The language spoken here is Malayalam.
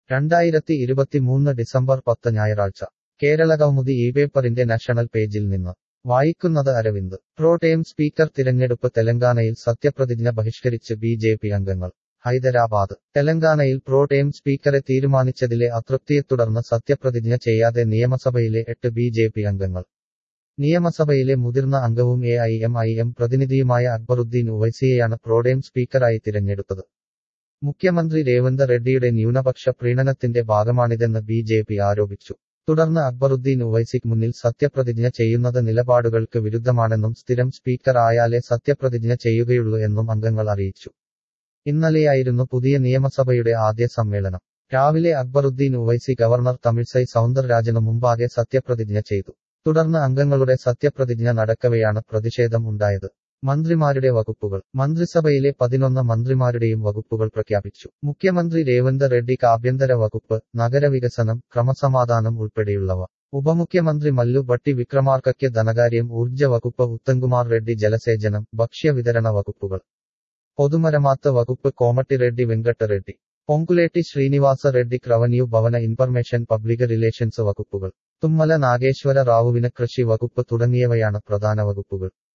രണ്ടായിരത്തി ഇരുപത്തിമൂന്ന് ഡിസംബർ പത്ത് ഞായറാഴ്ച കേരളകൗമുദി ഈ പേപ്പറിന്റെ നാഷണൽ പേജിൽ നിന്ന് വായിക്കുന്നത് അരവിന്ദ് പ്രോടേം സ്പീക്കർ തിരഞ്ഞെടുപ്പ് തെലങ്കാനയിൽ സത്യപ്രതിജ്ഞ ബഹിഷ്കരിച്ച് ബി ജെ പി അംഗങ്ങൾ ഹൈദരാബാദ് തെലങ്കാനയിൽ പ്രോടേം സ്പീക്കറെ തീരുമാനിച്ചതിലെ അതൃപ്തിയെ തുടർന്ന് സത്യപ്രതിജ്ഞ ചെയ്യാതെ നിയമസഭയിലെ എട്ട് ബി ജെ പി അംഗങ്ങൾ നിയമസഭയിലെ മുതിർന്ന അംഗവും A I M I M പ്രതിനിധിയുമായ അക്ബറുദ്ദീൻ ഉവൈസിയെയാണ് പ്രോടേം സ്പീക്കറായി തിരഞ്ഞെടുത്തത് മുഖ്യമന്ത്രി രേവന്ത് റെഡ്ഡിയുടെ ന്യൂനപക്ഷ പ്രീണനത്തിന്റെ ഭാഗമാണിതെന്ന് ബി ജെ പി ആരോപിച്ചു തുടർന്ന് അക്ബറുദ്ദീൻ ഉവൈസിക്ക് മുന്നിൽ സത്യപ്രതിജ്ഞ ചെയ്യുന്നത് നിലപാടുകൾക്ക് വിരുദ്ധമാണെന്നും സ്ഥിരം സ്പീക്കർ ആയാലേ സത്യപ്രതിജ്ഞ ചെയ്യുകയുള്ളൂ എന്നും അംഗങ്ങൾ അറിയിച്ചു ഇന്നലെയായിരുന്നു പുതിയ നിയമസഭയുടെ ആദ്യ സമ്മേളനം രാവിലെ അക്ബറുദ്ദീൻ ഉവൈസി ഗവർണർ തമിഴ്സൈ സൗന്ദർരാജനു മുമ്പാകെ സത്യപ്രതിജ്ഞ ചെയ്തു തുടർന്ന് അംഗങ്ങളുടെ സത്യപ്രതിജ്ഞ നടക്കവെയാണ് പ്രതിഷേധം ഉണ്ടായത് മന്ത്രിമാരുടെ വകുപ്പുകൾ മന്ത്രിസഭയിലെ പതിനൊന്ന് മന്ത്രിമാരുടെയും വകുപ്പുകൾ പ്രഖ്യാപിച്ചു മുഖ്യമന്ത്രി രേവന്ത് റെഡ്ഡിക്ക് ആഭ്യന്തര വകുപ്പ് നഗരവികസനം ക്രമസമാധാനം ഉൾപ്പെടെയുള്ളവ ഉപമുഖ്യമന്ത്രി മല്ലു ഭട്ടി വിക്രമാർക്കയ്ക്ക് ധനകാര്യം ഊർജ്ജ വകുപ്പ് ഉത്തംകുമാർ റെഡ്ഡി ജലസേചനം ഭക്ഷ്യവിതരണ വകുപ്പുകൾ പൊതുമരമാത്ത് വകുപ്പ് കോമട്ടി റെഡ്ഡി വെങ്കട്ട റെഡ്ഡി പൊങ്കുലേട്ടി ശ്രീനിവാസ റെഡ്ഡിക്ക് റവന്യൂ ഭവന ഇൻഫർമേഷൻ പബ്ലിക് റിലേഷൻസ് വകുപ്പുകൾ തുമ്മല നാഗേശ്വര റാവുവിന് കൃഷി വകുപ്പ് തുടങ്ങിയവയാണ് പ്രധാന വകുപ്പുകൾ